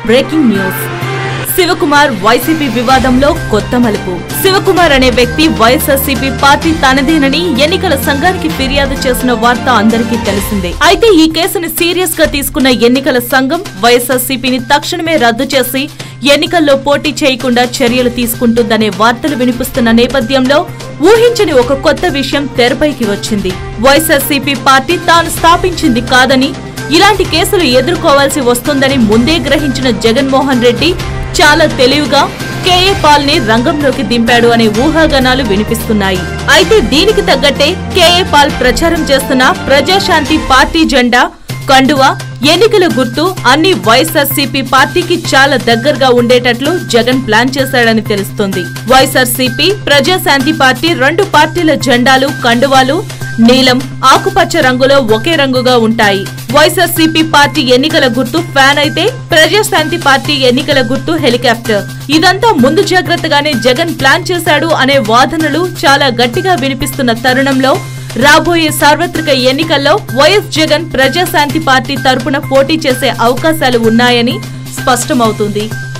breaking news Shivakumar YCP వివాదంలో కొత్త మలుపు శివకుమార్ అనే వ్యక్తి వైఎస్ఆర్సీపీ పార్టీ తనదేనని ఎన్నికల సంఘానికి ఫిర్యాదు చేసిన వార్త అందరికీ తెలిసిందే అయితే ఈ కేసుని సీరియస్ గా తీసుకున్న ఎన్నికల సంఘం వైఎస్ఆర్సీపీని తక్షణమే రద్దు చేసి ఎన్నికల్లో పోటీ చేయకుండా చర్యలు తీసుకుంటుందనే వార్తలు వినిపిస్తున్న నేపథ్యంలో ఊహించని ఒక కొత్త విషయం తెరపైకి వచ్చింది వైఎస్ఆర్సీపీ పార్టీ తాను స్థాపించింది కాదని ఇలాంటి కేసులు ఎదుర్కోవాల్సి వస్తుందని ముందే గ్రహించిన జగన్మోహన్ రెడ్డి చాలా తెలివిగా కేఏ పాల్ ని రంగంలోకి దింపాడు అనే ఊహాగానాలు వినిపిస్తున్నాయి అయితే దీనికి తగ్గట్టే కేఏ పాల్ ప్రచారం చేస్తున్న ప్రజాశాంతి పార్టీ జెండా కండువా ఎన్నికల గుర్తు అన్ని వైఎస్ఆర్సీపీ పార్టీకి చాలా దగ్గరగా ఉండేటట్లు జగన్ ప్లాన్ చేశాడని తెలుస్తోంది వైఎస్ఆర్సీపీ ప్రజాశాంతి పార్టీ రెండు పార్టీల జెండాలు కండువాలు నీలం ఆకుపచ్చ రంగులో ఒకే రంగుగా ఉంటాయి వైఎస్ఆర్సీపీ పార్టీ ఎన్నికల గుర్తు ఫ్యాన్ అయితే ప్రజాశాంతి పార్టీ ఎన్నికల గుర్తు హెలికాప్టర్ ఇదంతా ముందు జాగ్రత్తగానే జగన్ ప్లాన్ చేశాడు అనే వాదనలు చాలా గట్టిగా వినిపిస్తున్న తరుణంలో రాబోయే సార్వత్రిక ఎన్నికల్లో వైఎస్ జగన్ ప్రజాశాంతి పార్టీ తరపున పోటీ చేసే అవకాశాలు ఉన్నాయని స్పష్టమవుతుంది